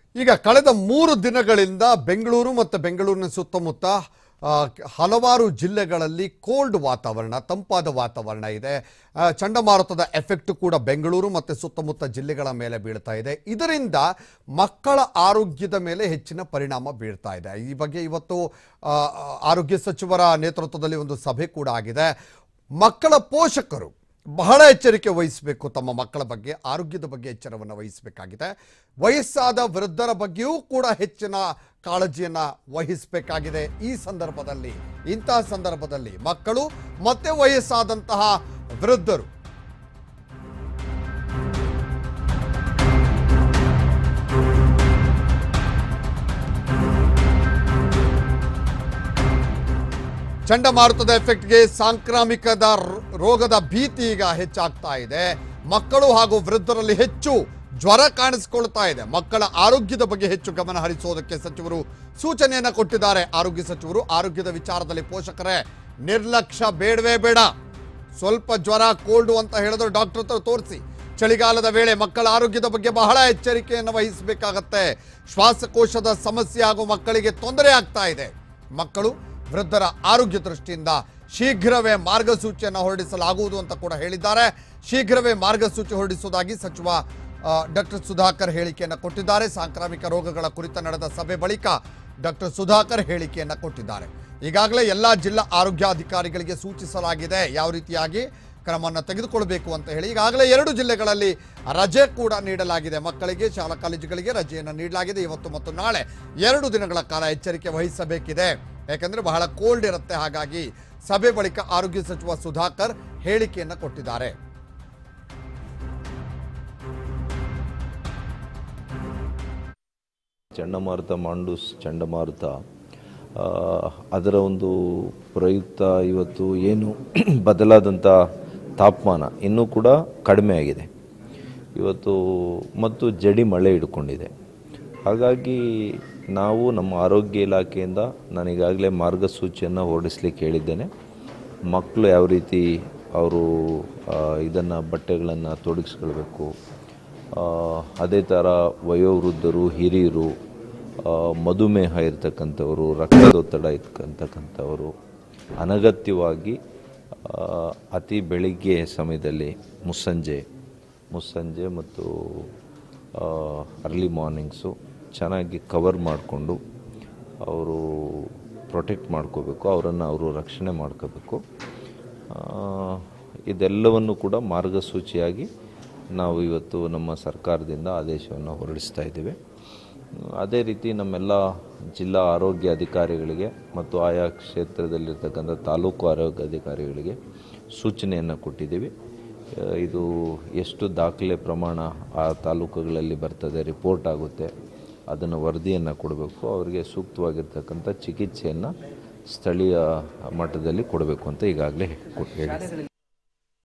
ಈಗ ಕಳೆದ ಮೂರು ದಿನಗಳಿಂದ ಬೆಂಗಳೂರು ಮತ್ತು ಬೆಂಗಳೂರಿನ ಸುತ್ತಮುತ್ತ ಆ, ಹಲವಾರು ಜಿಲ್ಲೆಗಳಲ್ಲಿ ಕೋಲ್ಡ್ ವಾತಾವರಣ ತಂಪಾದ ವಾತಾವರಣ ಇದೆ ಆ, ಚಂಡಮಾರುತದ ಎಫೆಕ್ಟ್ ಕೂಡ ಬೆಂಗಳೂರು ಮತ್ತು ಸುತ್ತಮುತ್ತ ಜಿಲ್ಲೆಗಳ ಮೇಲೆ ಬೀಳ್ತಾ ಇದೆ ಇದರಿಂದ ಮಕ್ಕಳ ಆರೋಗ್ಯದ ಮೇಲೆ ಹೆಚ್ಚಿನ ಪರಿಣಾಮ ಬೀಳ್ತಾ ಇದೆ ಈ ಬಗ್ಗೆ ಇವತ್ತು ಆ, ಆರೋಗ್ಯ ಸಚಿವರ ನೇತೃತ್ವದಲ್ಲಿ ಒಂದು ಸಭೆ ಕೂಡ ಆಗಿದೆ ಮಕ್ಕಳ ಪೋಷಕರು ಬಹಳ ಎಚ್ಚರಿಕೆ ವಹಿಸಬೇಕು ತಮ್ಮ ಮಕ್ಕಳ ಬಗ್ಗೆ ಆರೋಗ್ಯದ ಬಗ್ಗೆ ಎಚ್ಚರವನ್ನು ವಹಿಸಬೇಕಾಗಿದೆ ವಯಸ್ಸಾದ ವೃದ್ಧರ ಬಗ್ಗೆಯೂ ಕೂಡ ಹೆಚ್ಚಿನ ಕಾಳಜಿಯನ್ನ ವಹಿಸಬೇಕಾಗಿದೆ ಈ ಸಂದರ್ಭದಲ್ಲಿ ಇಂತಹ ಸಂದರ್ಭದಲ್ಲಿ ಮಕ್ಕಳು ಮತ್ತೆ ವಯಸ್ಸಾದಂತಹ ವೃದ್ಧರು ಚಂಡಮಾರುತದ ಎಫೆಕ್ಟ್ಗೆ ಸಾಂಕ್ರಾಮಿಕದ ರ- ರೋಗದ ಭೀತಿ ಈಗ ಹೆಚ್ಚಾಗ್ತಾ ಇದೆ ಮಕ್ಕಳು ಹಾಗೂ ವೃದ್ಧರಲ್ಲಿ ಹೆಚ್ಚು ಜ್ವರ ಕಾಣಿಸಿಕೊಳ್ತಾ ಇದೆ ಮಕ್ಕಳ ಆರೋಗ್ಯದ ಬಗ್ಗೆ ಹೆಚ್ಚು ಗಮನ ಹರಿಸೋದಕ್ಕೆ ಸಚಿವರು ಸೂಚನೆಯನ್ನ ಕೊಟ್ಟಿದ್ದಾರೆ ಆರೋಗ್ಯ ಸಚಿವರು ಆರೋಗ್ಯದ ವಿಚಾರದಲ್ಲಿ ಪೋಷಕರೇ ನಿರ್ಲಕ್ಷ್ಯ ಬೇಡವೇ ಬೇಡ ಸ್ವಲ್ಪ ಜ್ವರ ಕೋಲ್ಡು ಅಂತ ಹೇಳಿದ್ರು ಡಾಕ್ಟರ್ ಹತ್ರ ತೋರಿಸಿ ಚಳಿಗಾಲದ ವೇಳೆ ಮಕ್ಕಳ ಆರೋಗ್ಯದ ಬಗ್ಗೆ ಬಹಳ ಎಚ್ಚರಿಕೆಯನ್ನು ವಹಿಸಬೇಕಾಗತ್ತೆ ಶ್ವಾಸಕೋಶದ ಸಮಸ್ಯೆ ಹಾಗೂ ಮಕ್ಕಳಿಗೆ ತೊಂದರೆ ಆಗ್ತಾ ಇದೆ ಮಕ್ಕಳು ವೃದ್ಧರ ಆರೋಗ್ಯ ದೃಷ್ಟಿಯಿಂದ ಶೀಘ್ರವೇ ಮಾರ್ಗಸೂಚಿಯನ್ನು ಹೊರಡಿಸಲಾಗುವುದು ಅಂತ ಕೂಡ ಹೇಳಿದ್ದಾರೆ ಶೀಘ್ರವೇ ಮಾರ್ಗಸೂಚಿ ಹೊರಡಿಸುವುದಾಗಿ ಸಚಿವ ಡಾಕ್ಟರ್ ಸುಧಾಕರ್ ಹೇಳಿಕೆಯನ್ನು ಕೊಟ್ಟಿದ್ದಾರೆ ಸಾಂಕ್ರಾಮಿಕ ರೋಗಗಳ ಕುರಿತ ನಡೆದ ಸಭೆ ಬಳಿಕ ಡಾಕ್ಟರ್ ಸುಧಾಕರ್ ಹೇಳಿಕೆಯನ್ನು ಕೊಟ್ಟಿದ್ದಾರೆ ಈಗಾಗಲೇ ಎಲ್ಲ ಜಿಲ್ಲಾ ಆರೋಗ್ಯಾಧಿಕಾರಿಗಳಿಗೆ ಸೂಚಿಸಲಾಗಿದೆ ಯಾವ ರೀತಿಯಾಗಿ ಕ್ರಮವನ್ನು ತೆಗೆದುಕೊಳ್ಬೇಕು ಅಂತ ಹೇಳಿ ಈಗಾಗಲೇ ಎರಡು ಜಿಲ್ಲೆಗಳಲ್ಲಿ ರಜೆ ಕೂಡ ನೀಡಲಾಗಿದೆ ಮಕ್ಕಳಿಗೆ ಶಾಲಾ ಕಾಲೇಜುಗಳಿಗೆ ರಜೆಯನ್ನು ನೀಡಲಾಗಿದೆ ಇವತ್ತು ಮತ್ತು ನಾಳೆ ಎರಡು ದಿನಗಳ ಕಾಲ ಎಚ್ಚರಿಕೆ ವಹಿಸಬೇಕಿದೆ ಯಾಕಂದ್ರೆ ಬಹಳ ಕೋಲ್ಡ್ ಇರುತ್ತೆ ಹಾಗಾಗಿ ಸಭೆ ಬಳಿಕ ಆರೋಗ್ಯ ಸಚಿವ ಸುಧಾಕರ್ ಹೇಳಿಕೆಯನ್ನು ಕೊಟ್ಟಿದ್ದಾರೆ ಚಂಡಮಾರುತ ಮಾಂಡೂಸ್ ಚಂಡಮಾರುತ ಆ, ಅದರ ಒಂದು ಪ್ರಯುಕ್ತ ಇವತ್ತು ಏನು ಬದಲಾದಂಥ ತಾಪಮಾನ ಇನ್ನೂ ಕೂಡ ಕಡಿಮೆ ಆಗಿದೆ ಇವತ್ತು ಮತ್ತು ಜಡಿ ಮಳೆ ಹಿಡ್ಕೊಂಡಿದೆ ಹಾಗಾಗಿ ನಾವು ನಮ್ಮ ಆರೋಗ್ಯ ಇಲಾಖೆಯಿಂದ ನಾನು ಈಗಾಗಲೇ ಮಾರ್ಗಸೂಚಿಯನ್ನು ಹೊರಡಿಸ್ಲಿಕ್ಕೆ ಹೇಳಿದ್ದೇನೆ ಮಕ್ಕಳು ಯಾವ ರೀತಿ ಅವರು ಇದನ್ನು ಬಟ್ಟೆಗಳನ್ನು ತೊಡಗಿಸ್ಕೊಳ್ಬೇಕು ಆ, ಅದೇ ಥರ ವಯೋವೃದ್ಧರು ಹಿರಿಯರು ಆ, ಮಧುಮೇಹ ಇರ್ತಕ್ಕಂಥವರು ರಕ್ತದೊತ್ತಡ ಇರ್ತಕ್ಕಂಥವರು ಅನಗತ್ಯವಾಗಿ ಆ, ಅತಿ ಬೆಳಿಗ್ಗೆ ಸಮಯದಲ್ಲಿ ಮುಸ್ಸಂಜೆ ಮುಸ್ಸಂಜೆ ಮತ್ತು ಅರ್ಲಿ ಮಾರ್ನಿಂಗ್ಸು ಚೆನ್ನಾಗಿ ಕವರ್ ಮಾಡಿಕೊಂಡು ಅವರು ಪ್ರೊಟೆಕ್ಟ್ ಮಾಡ್ಕೋಬೇಕು ಅವರನ್ನು ಅವರು ರಕ್ಷಣೆ ಮಾಡ್ಕೋಬೇಕು ಆ, ಇದೆಲ್ಲವನ್ನು ಕೂಡ ಮಾರ್ಗಸೂಚಿಯಾಗಿ ನಾವು ಇವತ್ತು ನಮ್ಮ ಸರ್ಕಾರದಿಂದ ಆದೇಶವನ್ನು ಹೊರಡಿಸ್ತಾ ಇದ್ದೇವೆ ಅದೇ ರೀತಿ ನಮ್ಮೆಲ್ಲ ಜಿಲ್ಲಾ ಆರೋಗ್ಯ ಅಧಿಕಾರಿಗಳಿಗೆ ಮತ್ತು ಆಯಾ ಕ್ಷೇತ್ರದಲ್ಲಿರ್ತಕ್ಕಂಥ ತಾಲೂಕು ಆರೋಗ್ಯ ಅಧಿಕಾರಿಗಳಿಗೆ ಸೂಚನೆಯನ್ನು ಕೊಟ್ಟಿದ್ದೀವಿ ಆ, ಇದು ಎಷ್ಟು ದಾಖಲೆ ಪ್ರಮಾಣ ಆ ತಾಲೂಕುಗಳಲ್ಲಿ ಬರ್ತದೆ ರಿಪೋರ್ಟ್ ಆಗುತ್ತೆ ಅದನ್ನು ವರದಿಯನ್ನು ಕೊಡಬೇಕು ಅವರಿಗೆ ಸೂಕ್ತವಾಗಿರ್ತಕ್ಕಂಥ ಚಿಕಿತ್ಸೆಯನ್ನು ಸ್ಥಳೀಯ ಮಟ್ಟದಲ್ಲಿ ಕೊಡಬೇಕು ಅಂತ ಈಗಾಗಲೇ ಕೊಟ್ಟು ಹೇಳಿ